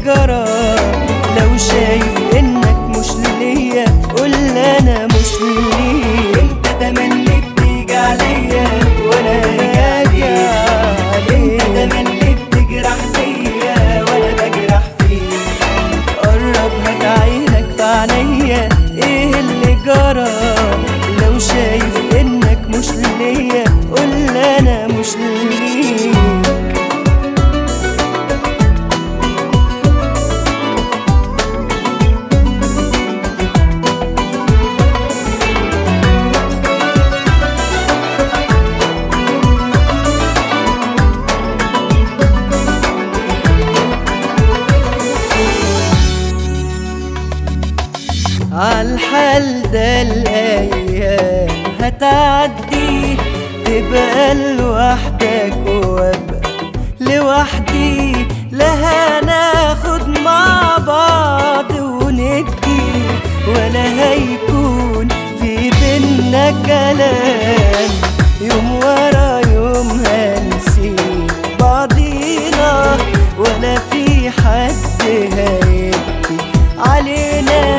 جرى لو شايف انك مش ليا قول انا مش ليك انت تملي بتيجي عليا وانا راجع انت تملي بتجرح فيا وانا بجرح فيك قرب هات عينك في عينيا ايه اللي جرى لو شايف انك مش ليا قول انا مش ليك عالحال ده الايام هتعدي تبقى لوحدك وابقى لوحدي لا هناخد مع بعض وندي ولا هيكون في بينا كلام يوم ورا يوم هنسيب بعضينا ولا في حد هيبكي علينا